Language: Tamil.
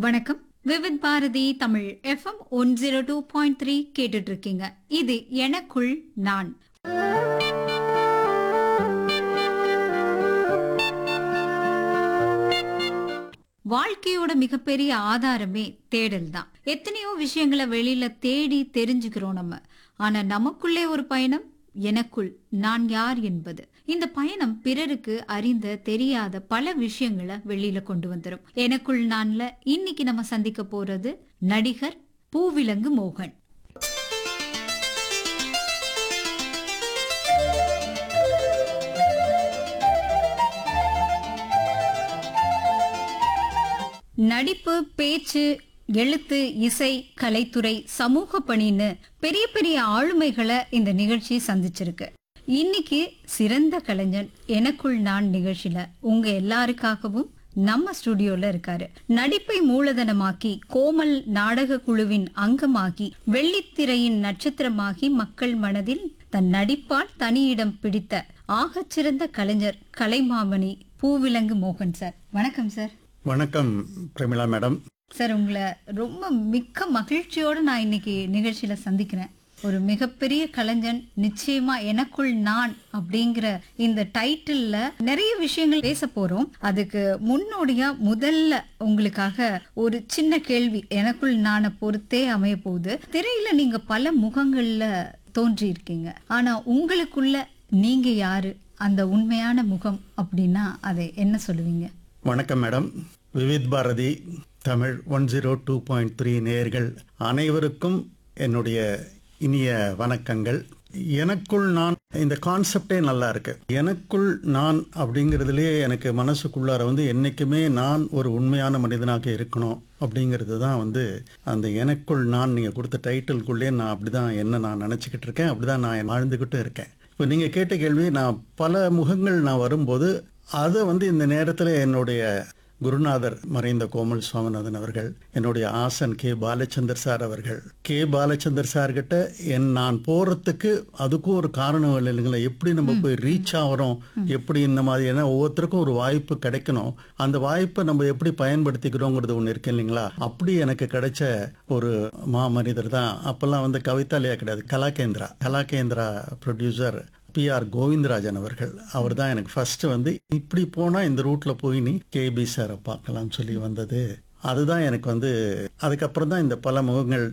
வணக்கம் Vividh Bharati Tamil FM one zero two point three கேட்டுட்டு இருக்கீங்க இது எனக்குள் நான் வாழ்க்கையோட மிகப்பெரிய ஆதாரமே தேடல் தான் எத்தனையோ விஷயங்களை வெளியில தேடி தெரிஞ்சுக்கிறோம் நம்ம ஆனா நமக்குள்ளே ஒரு பயணம் எனக்குள் நான் யார் என்பது இந்த பயணம் பிறருக்கு அறிந்த தெரியாத பல விஷயங்களை வெளியில கொண்டு வந்துரும் எனக்குள் நான்ல இன்னைக்கு நம்ம சந்திக்க போறது நடிகர் பூவிலங்கு மோகன் நடிப்பு பேச்சு எழுத்து இசை கலைத்துறை சமூக பணின்னு பெரிய பெரிய ஆளுமைகளை இந்த நிகழ்ச்சி சந்திச்சிருக்கு இன்னைக்கு சிறந்த கலைஞன் எனக்குள் நான் நிகழ்ச்சியில உங்க எல்லாருக்காகவும் நம்ம ஸ்டுடியோல இருக்காரு நடிப்பை மூலதனமாக்கி கோமல் நாடக குழுவின் அங்கமாகி வெள்ளித்திரையின் நட்சத்திரமாகி மக்கள் மனதில் தன் நடிப்பால் தனியிடம் பிடித்த ஆகச்சிறந்த கலைஞர் கலைமாமணி பூவிலங்கு மோகன் சார் வணக்கம் சார் வணக்கம் பிரமிளா மேடம் சார் உங்களை ரொம்ப மிக்க மகிழ்ச்சியோடு நான் இன்னைக்கு நிகழ்ச்சியில சந்திக்கிறேன் ஒரு மிகப்பெரிய கலைஞன் நிச்சயமா எனக்குள் நான் அப்படிங்கிற இந்த டைட்டில்ல நிறைய விஷயங்கள் பேச போறோம் அதுக்கு முன்னோடியா முதல்ல உங்களுக்காக ஒரு சின்ன கேள்வி எனக்குள் நானை பொறுத்தே அமைய போகுது திரையில நீங்க பல முகங்கள்ல தோன்றி இருக்கீங்க ஆனா உங்களுக்குள்ள நீங்க யாரு அந்த உண்மையான முகம் அப்படின்னா அதை என்ன சொல்லுவீங்க வணக்கம் madam Vividh Bharati Tamil one zero two point three நேயர்கள் அனைவருக்கும் என்னுடைய இனிய வணக்கங்கள் எனக்குள் நான் இந்த கான்செப்டே நல்லா இருக்கு எனக்குள் நான் அப்படிங்கிறதுலயே எனக்கு மனசுக்குள்ளார வந்து என்னைக்குமே நான் ஒரு உண்மையான மனிதனாக இருக்கணும் அப்படிங்கிறது தான் வந்து அந்த எனக்குள் நான் நீங்கள் கொடுத்த டைட்டில்குள்ளே நான் அப்படிதான் என்ன நான் நினச்சிக்கிட்டு இருக்கேன் அப்படிதான் நான் வாழ்ந்துக்கிட்டு இருக்கேன் இப்போ நீங்கள் கேட்ட கேள்வி நான் பல முகங்கள் நான் வரும்போது அதை வந்து இந்த நேரத்தில் என்னுடைய குருநாதர் மறைந்த கோமல் சுவாமிநாதன் அவர்கள் என்னுடைய ஆசன் கே பாலச்சந்தர் சார் அவர்கள் கே பாலச்சந்தர் சார் கிட்ட என் நான் போறதுக்கு அதுக்கும் ஒரு காரணம் இல்லைங்களா எப்படி நம்ம போய் ரீச் ஆகிறோம் எப்படி இந்த மாதிரி ஏன்னா ஒவ்வொருத்தருக்கும் ஒரு வாய்ப்பு கிடைக்கணும் அந்த வாய்ப்பை நம்ம எப்படி பயன்படுத்திக்கிறோங்கிறது ஒன்று இருக்கு இல்லைங்களா அப்படி எனக்கு கிடைச்ச ஒரு மா மனிதர் தான் அப்பெல்லாம் வந்து கவிதாலயா கிடையாது Kalakendra Kalakendra producer P R Govindarajan அவர்கள் அவர் தான் எனக்கு ஃபர்ஸ்ட் வந்து இப்படி போனா இந்த ரூட்ல போய் நீ கேபி சாரை பார்க்கலாம் சொல்லி வந்தது அதுதான் எனக்கு வந்து அதுக்கப்புறம் தான் இந்த பல முகங்கள்